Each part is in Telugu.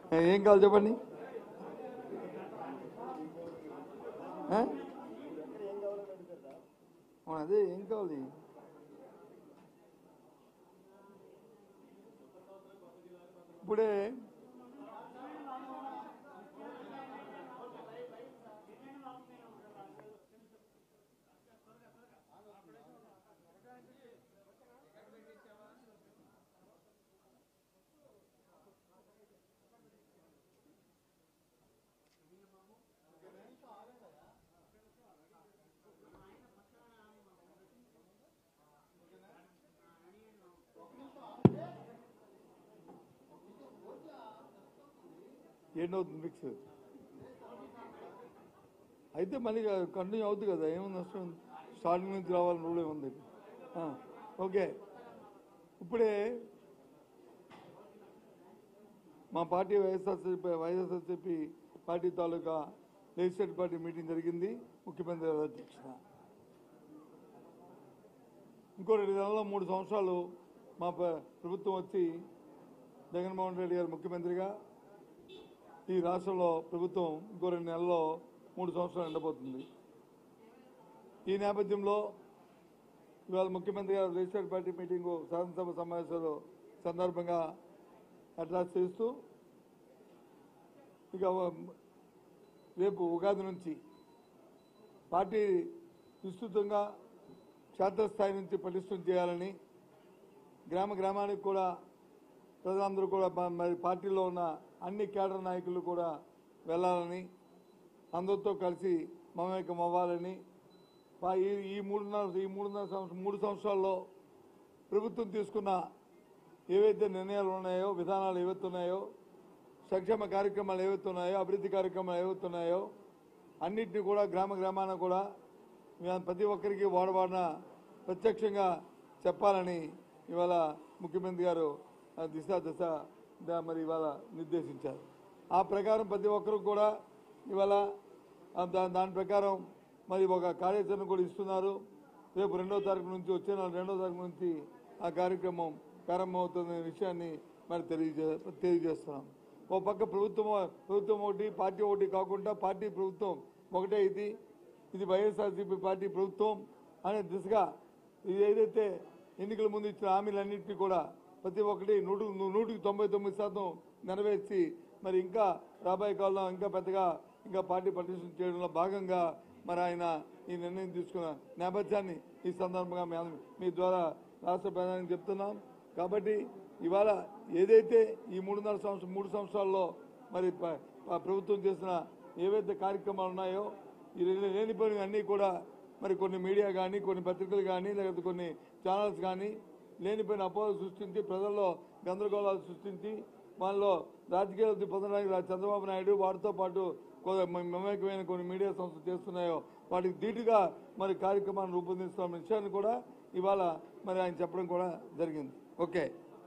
ఏ, ఏం కావాలి చెప్పండి ఆ? అవును, అదే ఏం కావాలి ఇప్పుడే ఏంటవుతుంది మిక్స్ అయితే మళ్ళీ కంటిన్యూ అవుతుంది కదా ఏముంది నష్టం ఉంది? స్టార్టింగ్ నుంచి రావాలని రూల్ ఏముంది ఆ, ఓకే ఇప్పుడే మా పార్టీ వైఎస్ఆర్సీపీ వైఎస్ఆర్సీపీ పార్టీ తాలూకా లెజిస్లేటివ్ పార్టీ మీటింగ్ జరిగింది ముఖ్యమంత్రి గారి అధ్యక్షత ఇంకో రెండు నెలల్లో మూడు సంవత్సరాలు మా ప్ర- ప్రభుత్వం వచ్చి జగన్మోహన్ రెడ్డి గారు ముఖ్యమంత్రిగా ఈ రాష్ట్రంలో ప్రభుత్వం ఇంకో రెండు నెలల్లో మూడు సంవత్సరాలు ఎండబోతుంది ఈ నేపథ్యంలో ఇవాళ ముఖ్యమంత్రి గారు రిజిస్టర్డ్ పార్టీ మీటింగు శాసనసభ సమావేశాలు సందర్భంగా అడ్రస్ చేస్తూ ఇక రేపు ఉగాది నుంచి పార్టీ విస్తృతంగా క్షేత్రస్థాయి నుంచి పటిష్టం చేయాలని గ్రామ గ్రామానికి కూడా ప్రజలందరూ కూడా ప- మరి పార్టీలో ఉన్న అన్ని కేడర్ నాయకులు కూడా వెళ్ళాలని అందరితో కలిసి మమేకం అవ్వాలని పా- ఈ ఈ మూడున్నర ఈ మూడున్నర సంవత్సరం మూడు సంవత్సరాల్లో ప్రభుత్వం తీసుకున్న ఏవైతే నిర్ణయాలు ఉన్నాయో విధానాలు ఏవైతే ఉన్నాయో సంక్షేమ కార్యక్రమాలు ఏవైతే ఉన్నాయో అభివృద్ధి కార్యక్రమాలు ఏవైతే ఉన్నాయో అన్నింటినీ కూడా గ్రామ గ్రామాన కూడా మేము ప్రతి ఒక్కరికి వాడవాడిన ప్రత్యక్షంగా చెప్పాలని ఇవాళ ముఖ్యమంత్రి గారు ఆ దిశ దశ దా- మరి ఇవాళ నిర్దేశించారు ఆ ప్రకారం ప్రతి ఒక్కరు కూడా ఇవాళ ఆ దా- దాని ప్రకారం మరి ఒక కార్యాచరణ కూడా ఇస్తున్నారు రేపు రెండో తారీఖు నుంచి వచ్చే నెల రెండో తారీఖు నుంచి ఆ కార్యక్రమం ప్రారంభమవుతున్న విషయాన్ని మరి తెలియజే తెలియజేస్తున్నాం ఓ పక్క ప్రభుత్వం ప్రభుత్వం ఒకటి పార్టీ ఒకటి కాకుండా పార్టీ ప్రభుత్వం ఒకటే ఇది ఇది వైఎస్ఆర్సీపీ పార్టీ ప్రభుత్వం అనే దిశగా ఇది ఏదైతే ఎన్నికల ముందు ఇచ్చిన హామీలన్నింటినీ కూడా ప్రతి ఒక్కటి నూటి నూటికి తొంభై తొమ్మిది శాతం నెరవేర్చి మరి ఇంకా రాబోయే కాలంలో ఇంకా పెద్దగా ఇంకా పార్టీ పటిష్టం చేయడంలో భాగంగా మరి ఆయన ఈ నిర్ణయం తీసుకున్న నేపథ్యాన్ని ఈ సందర్భంగా మేము మీ ద్వారా రాష్ట్ర ప్రధానికి చెప్తున్నాం కాబట్టి ఇవాళ ఏదైతే ఈ మూడున్నర సంవత్సరం మూడు సంవత్సరాల్లో మరి ప- ప- ప్రభుత్వం చేసిన ఏవైతే కార్యక్రమాలు ఉన్నాయో ఈ లేని- లేనిపోయిన అన్నీ కూడా మరి కొన్ని మీడియా కానీ కొన్ని పత్రికలు కానీ లేకపోతే కొన్ని ఛానల్స్ కానీ లేనిపోయిన అపోహలు సృష్టించి ప్రజల్లో గందరగోళాలు సృష్టించి వాళ్ళలో రాజకీయాలు పొందడానికి రా- చంద్రబాబు నాయుడు వాటితో పాటు కొ- మ- మమేకమైన కొన్ని మీడియా సంస్థలు చేస్తున్నాయో వాటికి ధీటుగా మరి కార్యక్రమాన్ని రూపొందిస్తున్న విషయాన్ని కూడా ఇవాళ మరి ఆయన చెప్పడం కూడా జరిగింది ఓకే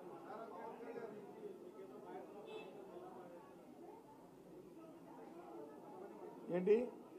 ఏంటి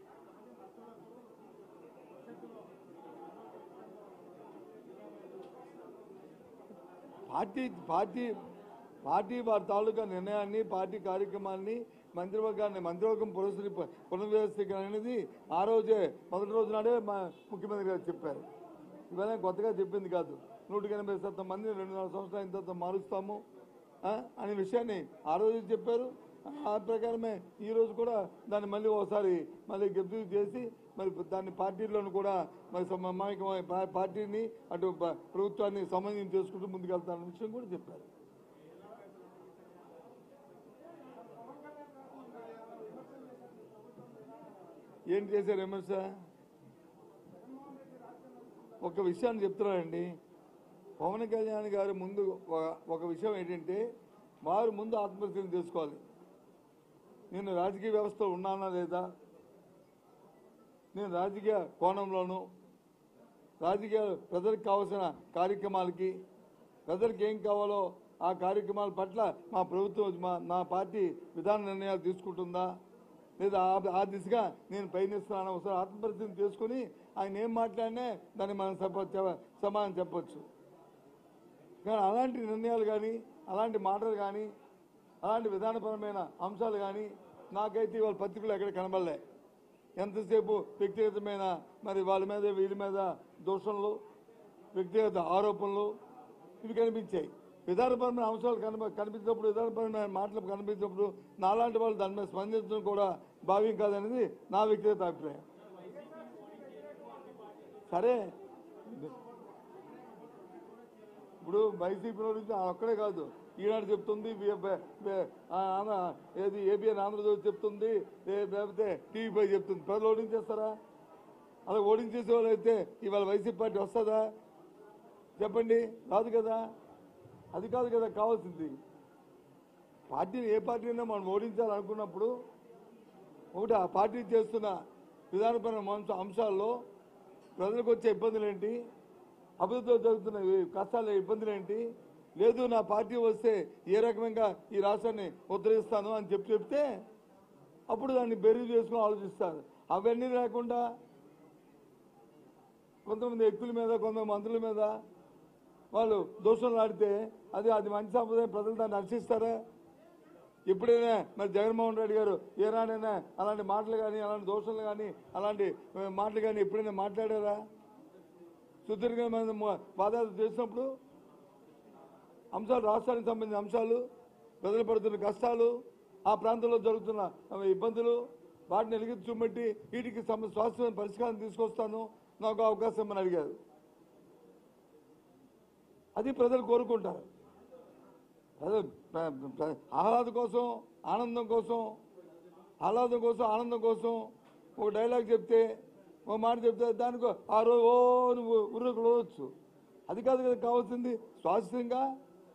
పార్టీ పార్టీ పార్టీ వారి తాలూకా నిర్ణయాన్ని పార్టీ కార్యక్రమాన్ని మంత్రివర్గాన్ని మంత్రివర్గం పురస్కరి పునర్వ్యవస్థీకరణ అనేది ఆ రోజే మొదటి రోజు నాడే మా ముఖ్యమంత్రి గారు చెప్పారు ఇవాళ కొత్తగా చెప్పింది కాదు నూటికి ఎనభై శాతం మంది రెండు నాలుగు సంవత్సరాల తర్వాత మారుస్తాము ఆ, అనే విషయాన్ని ఆ రోజు చెప్పారు ఆ ప్రకారమే ఈ రోజు కూడా దాన్ని మళ్ళీ ఒకసారి మళ్ళీ గెలుపు చేసి మరి దాన్ని పార్టీలను కూడా మరి సమాయకమై పా- పార్టీని అటు ప- ప్రభుత్వాన్ని సమన్వయం చేసుకుంటూ ముందుకెళ్తానన్న విషయం కూడా చెప్పారు ఏం చేశారు విమర్శ ఒక విషయాన్ని చెప్తున్నానండి పవన్ కళ్యాణ్ గారి ముందు ఒక- ఒక విషయం ఏంటంటే వారు ముందు ఆత్మహత్యలు చేసుకోవాలి నేను రాజకీయ వ్యవస్థలో ఉన్నానా లేదా నేను రాజకీయ కోణంలోనూ రాజకీయ ప్రజలకు కావాల్సిన కార్యక్రమాలకి ప్రజలకు ఏం కావాలో ఆ కార్యక్రమాల పట్ల మా ప్రభుత్వం మా నా పార్టీ విధాన నిర్ణయాలు తీసుకుంటుందా లేదా ఆ- ఆ దిశగా నేను పయనిస్తున్నాను ఒకసారి ఆత్మపరిచయం చేసుకుని ఆయన ఏం మాట్లాడినా దాన్ని మనం చెప్ప చెప్ప- సమాధానం చెప్పొచ్చు కానీ అలాంటి నిర్ణయాలు కానీ అలాంటి మాటలు కానీ అలాంటి విధానపరమైన అంశాలు కానీ నాకైతే ఇవాళ పత్రికలు ఎక్కడ కనబడలే ఎంతసేపు వ్యక్తిగతమైన మరి వాళ్ళ మీద వీళ్ళ మీద దోషంలు వ్యక్తిగత ఆరోపణలు ఇవి కనిపించాయి విధానపరమైన అంశాలు కనిప కనిపించినప్పుడు విధానపరమైన మాటలు కనిపించినప్పుడు నాలాంటి వాళ్ళు దాని మీద స్పందించడం కూడా భావ్యం కాదనేది నా వ్యక్తిగత అభిప్రాయం సరే ఇప్పుడు వైసీపీ గురించి ఒక్కడే కాదు ఈనాడు చెప్తుంది వి- బె- బె- ఆ ఆంధ్ర ఏది ఏబిఎన్ ఆంధ్రజ్యోతి చెప్తుంది ఏ- లేకపోతే టీవీ పై చెప్తుంది ప్రజలు ఓడించేస్తారా అలా ఓడించేసే వాళ్ళు అయితే ఇవాళ వైసీపీ పార్టీ వస్తుందా చెప్పండి రాదు కదా అది కాదు కదా కావాల్సింది పార్టీని ఏ పార్టీ అయినా మనం ఓడించాలనుకున్నప్పుడు ఒకటి ఆ పార్టీ చేస్తున్న విధానపరమైన అంశ- అంశాల్లో ప్రజలకు వచ్చే ఇబ్బందులు ఏంటి అభివృద్ధిలో జరుగుతున్న ఈ కష్టాలు ఇబ్బందులు ఏంటి లేదు నా పార్టీ వస్తే ఏ రకంగా ఈ రాష్ట్రాన్ని ఉద్ధరిస్తాను అని చెప్పి చెప్తే అప్పుడు దాన్ని బెర్రీ చేసుకుని ఆలోచిస్తారు అవన్నీ లేకుండా కొంతమంది వ్యక్తుల మీద కొంతమంది మంత్రుల మీద వాళ్ళు దోషులు ఆడితే అది అది మంచి సంప్రదాయం ప్రజలు దాన్ని హర్షిస్తారా ఎప్పుడైనా మరి జగన్మోహన్ రెడ్డి గారు ఏనాడైనా అలాంటి మాటలు కానీ అలాంటి దోషాలు కానీ అలాంటి ఆ, మాటలు కానీ ఎప్పుడైనా మాట్లాడారా సుదీర్ఘమైన మ- పాదయాత్ర చేసినప్పుడు అంశాలు రాష్ట్రానికి సంబంధించిన అంశాలు ప్రజలు పడుతున్న కష్టాలు ఆ ప్రాంతంలో జరుగుతున్న ఆ, ఇబ్బందులు వాటిని ఎలిగి చూపెట్టి వీటికి సమ స్వాస్థ్యమైన పరిష్కారం తీసుకొస్తాను నాకు అవకాశం అని అడిగారు అది ప్రజలు కోరుకుంటారు అదే ప్ర- ప్ర- ఆహ్లాదం కోసం ఆనందం కోసం ఆహ్లాదం కోసం ఆనందం కోసం ఒక డైలాగ్ చెప్తే ఒక మాట చెప్తే దానికి ఆ రోజు ఓ నువ్వు ఉర్రకులవచ్చు అది కాదు కదా కావాల్సింది స్వాస్థ్యంగా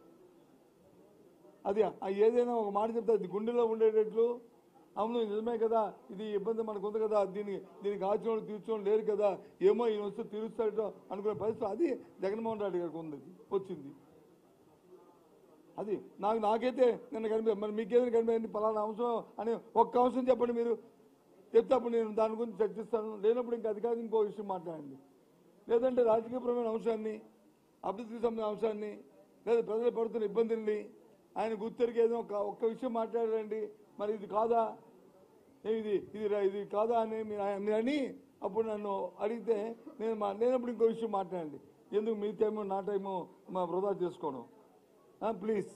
అది ఆ ఏదైనా ఒక మాట చెప్తే అది గుండెలో ఉండేటట్లు అవును నిజమే కదా ఇది ఇబ్బంది మనకు ఉంది కదా దీనికి దీనికి ఆచరణ తీర్చడం లేరు కదా ఏమో ఈయన వస్తే తీరుస్తాడో అనుకునే పరిస్థితి అది జగన్మోహన్ రెడ్డి గారికి ఉంది వచ్చింది అది నాకు నాకైతే నిన్న కనిపి మరి మీకేదైనా కనిపించింది పలానా అంశం అని ఒక్క అంశం చెప్పండి మీరు చెప్తే అప్పుడు నేను దాని గురించి చర్చిస్తాను లేనప్పుడు ఇంకా అది కాదు ఇంకో విషయం మాట్లాడండి లేదంటే రాజకీయపరమైన అంశాన్ని అభివృద్ధికి సంబంధించిన అంశాన్ని లేదా ప్రజలు పడుతున్న ఇబ్బందుల్ని ఆయన గుర్తెరిగి ఏదో ఒక ఒక్క విషయం మాట్లాడండి మరి ఇది కాదా ఏ ఇది ఇది రా- ఇది కాదా అని మీరు ఆయన- మీరు అని అప్పుడు నన్ను అడిగితే నేను మా లేనప్పుడు ఇంకో విషయం మాట్లాడండి ఎందుకు మీ టైము నా టైము మా వృధా చేసుకోవడం ప్లీజ్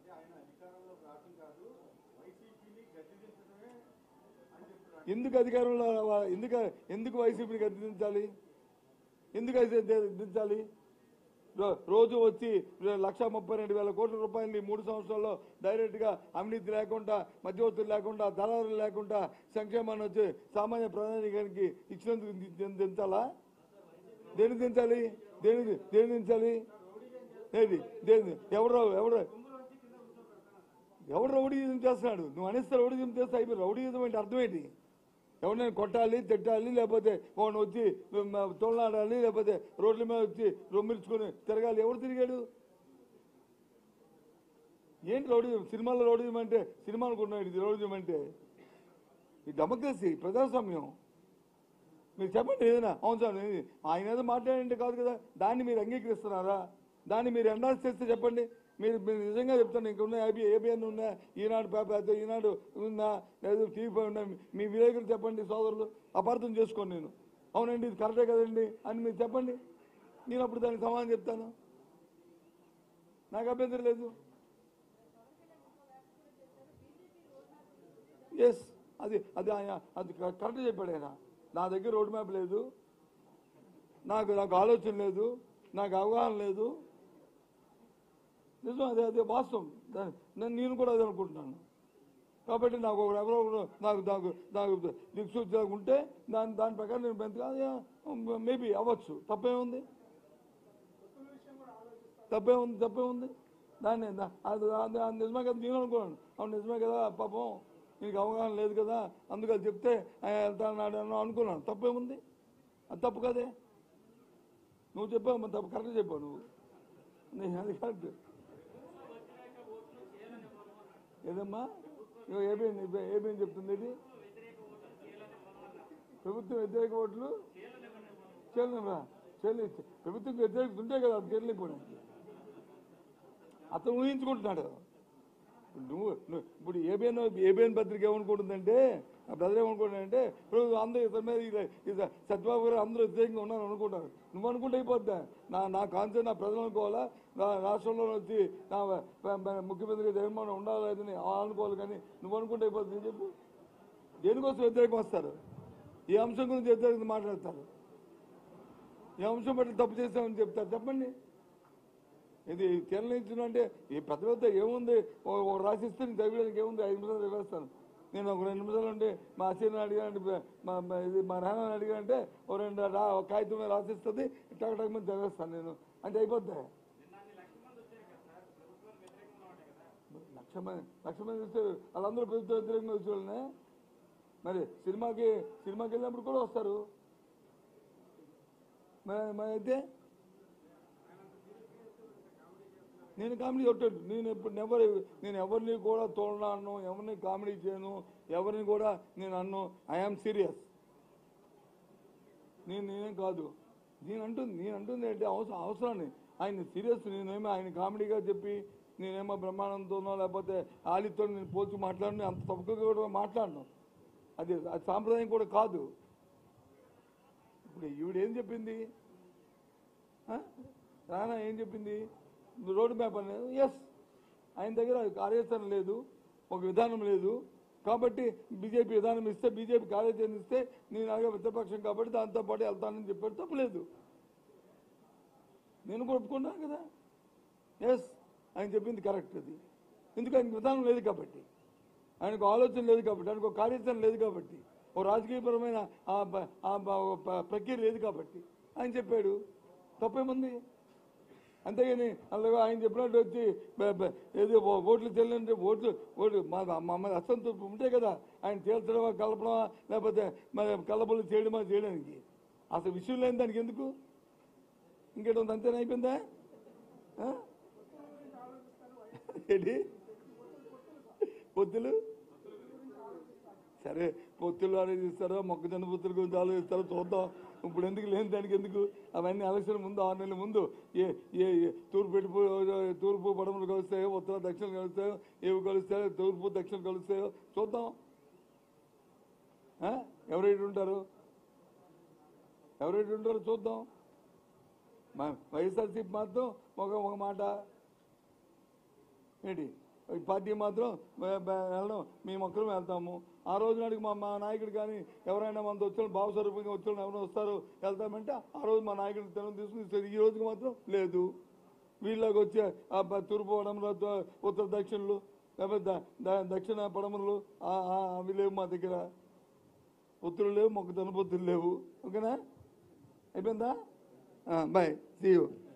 ఎందుకు అధికారంలో రా- ఎందుకు ఎందుకు వైసీపీని గద్దించాలి ఎందుకు అయితే దించాలి రో- రోజు వచ్చి లక్ష ముప్పై రెండు వేల కోట్ల రూపాయలు ఈ మూడు సంవత్సరాల్లో డైరెక్ట్ గా అవినీతి లేకుండా మధ్యవర్తులు లేకుండా దళారులు లేకుండా సంక్షేమాన్ని వచ్చి సామాన్య ప్రధానికానికి ఇచ్చినందుకు ది- ది- దించాలా దేని దించాలి దేని దేని దించాలి ఏది దేని ఎవరు ఎవరు ఎవరు రౌడీజం చేస్తున్నాడు నువ్వు అనిస్తే రౌడీజం చేస్తే అయిపోయి రౌడీజం అంటే అర్థం ఏంటి ఎవరినైనా కొట్టాలి తిట్టాలి లేకపోతే వాడిని వచ్చి మ- తోలనాడాలి లేకపోతే రోడ్ల మీద వచ్చి రొమ్మిల్చుకొని తిరగాలి ఎవరు తిరిగాడు ఏంటి రౌడీజం సినిమాలో రౌడీజం అంటే సినిమాలకు ఉన్నాడు ఇది రౌడీజం అంటే ఈ డెమోక్రసీ ప్రజాస్వామ్యం మీరు చెప్పండి ఏదైనా అవును సార్ ఇది ఆయన ఏదో మాట్లాడంటే కాదు కదా దాన్ని మీరు అంగీకరిస్తున్నారా దాన్ని మీరు ఎండాల్సి చేస్తే చెప్పండి మీరు మీరు నిజంగా చెప్తాను ఇంకా ఉన్న ఏబి ఏబిఎన్ ఉన్నా ఈనాడు పేపర్ అయితే ఈనాడు ఉందా లేదు టీవీ ఫైవ్ ఉన్నా మీ విలేకరులు చెప్పండి సోదరులు అపార్థం చేసుకోండి నేను అవునండి ఇది కరెక్టే కదండి అని మీరు చెప్పండి నేను అప్పుడు దానికి సమాధానం చెప్తాను నాకు అభ్యంతరం లేదు ఎస్ అది అది ఆయన అది కరెక్ట్ చెప్పాడు ఆయన నా దగ్గర రోడ్ మ్యాప్ లేదు నాకు నాకు ఆలోచన లేదు నాకు అవగాహన లేదు నిజం అదే అదే వాస్తవం దాని నేను నేను కూడా అదే అనుకుంటున్నాను కాబట్టి నాకు ఒక ఎవరో ఒకరు నాకు నాకు నాకు దిక్సూచి ఉంటే దాని దాని ప్రకారం నేను పెంచుగా మేబీ అవ్వచ్చు తప్పేముంది తప్పేముంది తప్పేముంది దాన్ని దా- అది అది అది నిజమే కదా నేను అనుకున్నాను అవును నిజమే కదా పాపం నీకు అవగాహన లేదు కదా అందుకు అది చెప్తే ఆయన వెళ్తాన్నాడు అని అనుకున్నాను తప్పేముంది అది తప్పు కదే నువ్వు చెప్పావు మరి తప్పు కరెక్ట్ చెప్పావు నువ్వు నీ- అది కరెక్ట్ ఏదమ్మా ఇగో ఏబిఎన్ ఏబిఎన్ చెప్తుంది ఇది ప్రభుత్వం వ్యతిరేక ఓట్లు చేయలేమరా చేయలేదు ప్రభుత్వం వ్యతిరేకత ఉంటే కదా అది చేయలేకపోవడానికి అతను ఊహించుకుంటున్నాడు నువ్వు నువ్వు ఇప్పుడు ఏబిఎన్ ఏబిఎన్ పత్రిక ఏమనుకుంటుందంటే ఆ బ్రదర్ ఏమనుకుంటుందంటే ఇప్పుడు అందరూ ఇతని మీద ఇది- ఇది సత్యబాబు గారు అందరూ వ్యతిరేకంగా ఉన్నారు అనుకుంటారు నువ్వు అనుకుంటే అయిపోద్దా నా నా కాన్సెప్ట్ నా ప్రజలు అనుకోవాలా నా రాష్ట్రంలో వచ్చి నా ప- ప- ముఖ్యమంత్రిగా జగన్మోహన్ ఉండాలని అనుకోవాలి కానీ నువ్వు అనుకుంటే అయిపోతుంది ఏం చెప్పు దేనికోసం వ్యతిరేకం వస్తారు ఏ అంశం గురించి వ్యతిరేకంగా మాట్లాడతారు ఏ అంశం బట్టి తప్పు చేస్తామని చెప్తారు చెప్పండి ఇది తెరలించడం అంటే ఈ పెద్ద పెద్ద ఏముంది ఓ- ఓ రాసిస్తే నేను తగ్గడానికి ఏముంది ఐదు నిమిషాలు చదివేస్తాను నేను ఒక రెండు నిమిషాలు ఉంటే మా అసీని అడిగానంటే మా మా- ఇది మా నాన్న అడిగానంటే ఓ రెండు రా ఒక కాగితం మీద రాసిస్తుంది టక్ టక్ మీద చదివేస్తాను నేను అంటే అయిపోద్ది లక్ష మంది లక్ష మంది చూస్తే వాళ్ళందరూ ప్రభుత్వ వ్యతిరేకంగా వచ్చే వాళ్ళనే మరి సినిమాకి సినిమాకి వెళ్ళినప్పుడు కూడా వస్తారు మరి మరి అయితే నేను కామెడీ కొట్టాడు నేను ఎప్పుడు నెవర్ నేను ఎవరిని కూడా తోడను ఎవరిని కామెడీ చేయను ఎవరిని కూడా నేను అన్ను ఐఆమ్ సీరియస్ నేను నేనేం కాదు నేను అంటుంది నేను అంటుంది అంటే అవసరం అవసరాన్ని ఆయన సీరియస్ నేనేమో ఆయన కామెడీగా చెప్పి నేనేమో బ్రహ్మానందంతోనో లేకపోతే ఆలితో నేను పోల్చి మాట్లాడను అంత తప్పుగా కూడా మాట్లాడను అది అది సాంప్రదాయం కూడా కాదు ఇప్పుడు ఈవిడేం చెప్పింది ఆ? రానా ఏం చెప్పింది రోడ్ మ్యాప్ అనేది ఎస్ ఆయన దగ్గర కార్యాచరణ లేదు ఒక విధానం లేదు కాబట్టి బీజేపీ విధానం ఇస్తే బీజేపీ కార్యాచరణ ఇస్తే నేను అలాగే మిత్రపక్షం కాబట్టి దాంతో పాటు వెళ్తానని చెప్పాడు తప్పలేదు నేను కూడా ఒప్పుకున్నాను కదా ఎస్ ఆయన చెప్పింది కరెక్ట్ అది ఎందుకు ఆయనకు విధానం లేదు కాబట్టి ఆయనకు ఆలోచన లేదు కాబట్టి ఆయనకు ఒక కార్యాచరణ లేదు కాబట్టి ఓ రాజకీయపరమైన ఆ ప- ఆ ప- ఓ ప- ప్రక్రియ లేదు కాబట్టి ఆయన చెప్పాడు తప్పేముంది అంతేగాని అలాగే ఆయన చెప్పినట్టు వచ్చి బ- బ- ఏదో ఓ- ఓట్లు చెల్లింటే ఓట్లు ఓట్లు మా మమ్మల్ని అసంతృప్తి ఉంటే కదా ఆయన తేల్చడమా కలపడమా లేకపోతే మరి కలపలు చేయడమా చేయడానికి అసలు విషయం లేని దానికి ఎందుకు ఇంకేట ఉంది అంతేనా అయిపోయిందా ఆ? ఏంటి పొత్తులు సరే పొత్తులు ఆలోచిస్తారో మొక్కజొన్న పొత్తుల గురించి ఆలోచిస్తారో చూద్దాం ఇప్పుడు ఎందుకు లేని దానికి ఎందుకు అవన్నీ ఎలక్షన్ ముందు ఆరు నెలల ముందు ఏ ఏ ఏ తూర్పు పెట్టుపు తూర్పు పడమలు కలుస్తాయో ఉత్తర దక్షిణ కలుస్తాయో ఏవి కలుస్తాయో తూర్పు దక్షిణ కలుస్తాయో చూద్దాం ఆ? ఎవరెటు ఉంటారు ఎవరెటు ఉంటారో చూద్దాం మా- వైఎస్ఆర్సీపీ మాత్రం ఒక ఒక మాట ఏంటి ఈ పార్టీ మాత్రం బ- బ- వెళ్ళడం మేము ఒక్కరం వెళ్తాము ఆ రోజు నాటికి మా మా నాయకుడు కానీ ఎవరైనా మనతో వచ్చిన భావస్వరూపంగా వచ్చిన ఎవరైనా వస్తారు వెళ్తామంటే ఆ రోజు మా నాయకుడు తెలం తీసుకుని ఇస్తారు. ఈ రోజుకి మాత్రం లేదు వీళ్ళకి వచ్చే ఆ బ- తూర్పు పడమలు ద- ఉత్తర దక్షిణలు లేకపోతే ద- ద- దక్షిణ పడమలు ఆ- ఆ- అవి లేవు మా దగ్గర పొత్తులు లేవు మొక్కజొన్న పొత్తులు లేవు ఓకేనా అయిపోయిందా బాయ్ సీ యూ